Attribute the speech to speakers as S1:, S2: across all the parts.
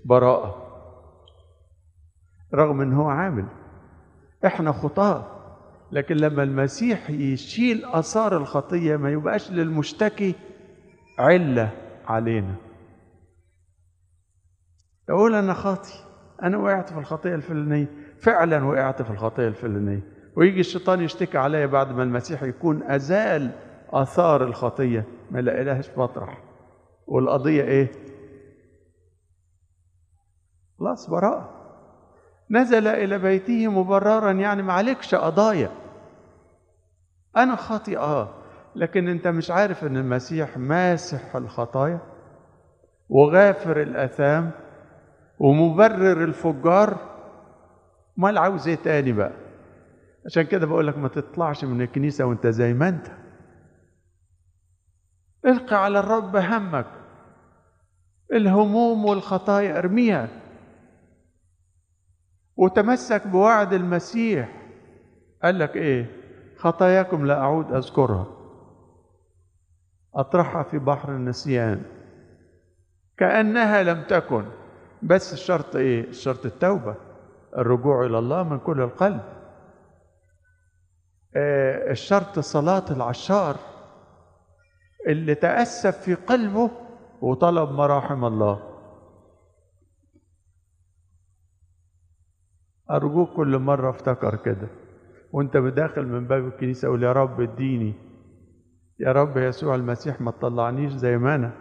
S1: براءة رغم ان هو عامل احنا خطاه لكن لما المسيح يشيل اثار الخطيه ما يبقاش للمشتكي عله علينا يقول انا خاطي انا وقعت في الخطيه الفلانيه فعلا وقعت في الخطيه الفلانيه ويجي الشيطان يشتكي عليا بعد ما المسيح يكون ازال اثار الخطيه ما لقيلهاش مطرح والقضيه ايه خلاص براءه نزل الى بيته مبررا يعني ما عليكش قضايا انا خاطئ اه لكن انت مش عارف ان المسيح ماسح الخطايا وغافر الاثام ومبرر الفجار امال عاوز ايه تاني بقى عشان كده بقول لك ما تطلعش من الكنيسه وانت زي ما انت القي على الرب همك الهموم والخطايا ارميها وتمسك بوعد المسيح قال لك ايه خطاياكم لا اعود اذكرها اطرحها في بحر النسيان كانها لم تكن بس الشرط ايه الشرط التوبه الرجوع الى الله من كل القلب آه الشرط صلاه العشار اللي تاسف في قلبه وطلب مراحم الله أرجوك كل مرة افتكر كده وانت بداخل من باب الكنيسة قول يا رب اديني يا رب يسوع المسيح ما تطلعنيش زي ما أنا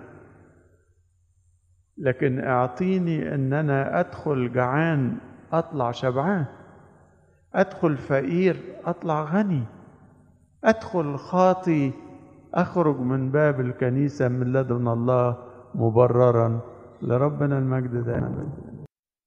S1: لكن اعطيني ان انا ادخل جعان اطلع شبعان ادخل فقير اطلع غني ادخل خاطي اخرج من باب الكنيسه من لدن الله مبررا لربنا المجد دائما